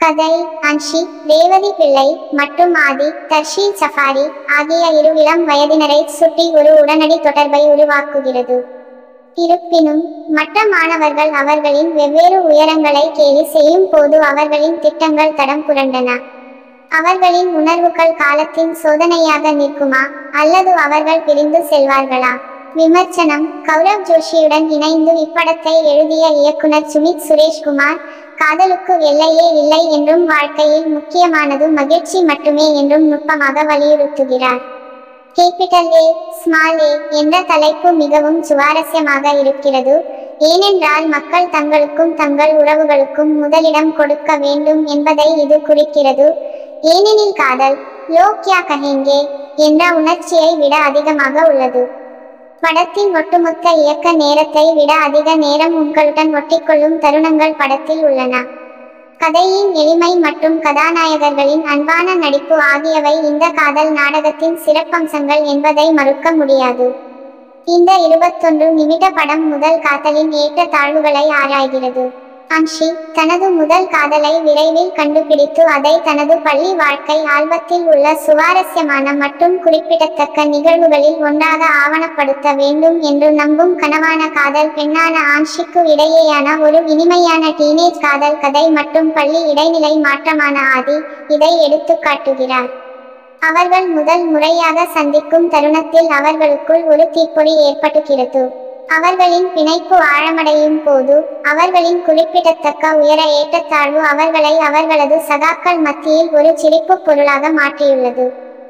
கதை அன்ஷி ரேவதி பிள்ளை மற்றும் ஆதி தர்ஷீல் சஃபாரி ஆகிய இரு இளம் வயதினரை சுற்றி ஒரு உடனடி தொடர்பை உருவாக்குகிறது இருப்பினும் மற்ற மாணவர்கள் அவர்களின் வெவ்வேறு உயரங்களை கேலி செய்யும் போது அவர்களின் திட்டங்கள் தடம் புரண்டன அவர்களின் உணர்வுகள் காலத்தின் சோதனையாக நிற்குமா அல்லது அவர்கள் பிரிந்து செல்வார்களா விமர்சனம் கௌரவ் ஜோஷியுடன் இணைந்து இப்படத்தை எழுதிய இயக்குனர் சுமித் சுரேஷ்குமார் காதலுக்கு எல்லையே இல்லை என்றும் வாழ்க்கையில் முக்கியமானது மகிழ்ச்சி மட்டுமே என்றும் நுட்பமாக வலியுறுத்துகிறார் கேபிட்டல் ஏ ஸ்மால் ஏ என்ற தலைப்பு மிகவும் சுவாரஸ்யமாக இருக்கிறது ஏனென்றால் மக்கள் தங்களுக்கும் தங்கள் உறவுகளுக்கும் முதலிடம் கொடுக்க வேண்டும் என்பதை இது குறிக்கிறது ஏனெனில் காதல் லோ கியா கஹெங்கே என்ற உணர்ச்சியை விட அதிகமாக உள்ளது படத்தின் ஒட்டுமொத்த இயக்க நேரத்தை விட அதிக நேரம் உங்களுடன் ஒட்டிக்கொள்ளும் தருணங்கள் படத்தில் உள்ளன கதையின் எளிமை மற்றும் கதாநாயகர்களின் அன்பான நடிப்பு ஆகியவை இந்த காதல் நாடகத்தின் சிறப்பம்சங்கள் என்பதை மறுக்க முடியாது இந்த இருபத்தொன்று நிமிட படம் முதல் காதலின் ஏற்ற தாழ்வுகளை ஆராய்கிறது அன்ஷி தனது முதல் காதலை விரைவில் கண்டுபிடித்து அதை தனது பள்ளி வாழ்க்கை ஆல்பத்தில் உள்ள சுவாரஸ்யமான மற்றும் குறிப்பிடத்தக்க நிகழ்வுகளில் ஒன்றாக ஆவணப்படுத்த வேண்டும் என்று நம்பும் கனவான காதல் பெண்ணான ஆன்ஷிக்கு இடையேயான ஒரு இனிமையான டீனேஜ் காதல் கதை மற்றும் பள்ளி இடைநிலை மாற்றமான ஆதி இதை எடுத்துக் காட்டுகிறார் அவர்கள் முதல் முறையாக சந்திக்கும் தருணத்தில் அவர்களுக்குள் ஒரு தீப்பொறி ஏற்பட்டுகிறது அவர்களின் பிணைப்பு ஆழமடையும் போது அவர்களின் குறிப்பிடத்தக்க உயர ஏற்றத்தாழ்வு அவர்களை அவர்களது சகாக்கள் மத்தியில் ஒரு சிரிப்பு பொருளாக மாற்றியுள்ளது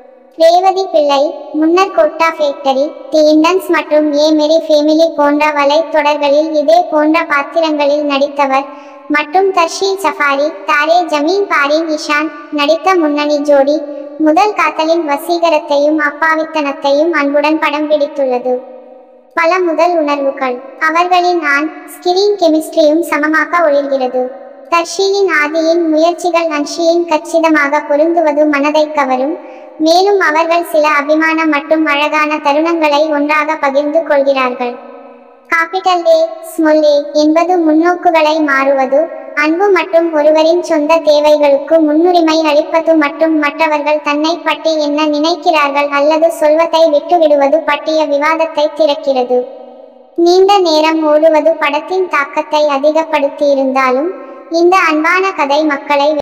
ரேவதி பிள்ளை முன்னர் கோட்டா ஃபேக்டரி தி இண்டன்ஸ் மற்றும் ஏ மெரி ஃபேமிலி போன்ற வலைத்தொடர்களில் இதே போன்ற பாத்திரங்களில் நடித்தவர் மற்றும் தர்ஷீல் சஃபாரி தாரே ஜமீன் பாரின் இஷான் நடித்த முன்னணி ஜோடி முதல் காத்தலின் வசீகரத்தையும் அப்பாவித்தனத்தையும் அன்புடன் படம் பிடித்துள்ளது பல முதல் உணர்வுகள் அவர்களின் ஆண் ஸ்கிரீன் கெமிஸ்ட்ரியும் சமமாக ஒளிர்கிறது தர்ஷீலின் ஆதியின் முயற்சிகள் அன்ஷியின் கச்சிதமாக பொருந்துவது மனதை கவரும் மேலும் அவர்கள் சில அபிமான மற்றும் அழகான தருணங்களை ஒன்றாக பகிர்ந்து கொள்கிறார்கள் காபிட்டல் ஏ ஸ்மொல் ஏ என்பது முன்னோக்குகளை மாறுவது அன்பு மற்றும் ஒருவரின் சொந்த தேவைகளுக்கு முன்னுரிமை அளிப்பது மற்றும் மற்றவர்கள் தன்னை பற்றி என்ன நினைக்கிறார்கள் அல்லது சொல்வதை விட்டுவிடுவது பற்றிய விவாதத்தை திறக்கிறது நீண்ட நேரம் ஓடுவது படத்தின் தாக்கத்தை அதிகப்படுத்தியிருந்தாலும் இந்த அன்பான கதை மக்களை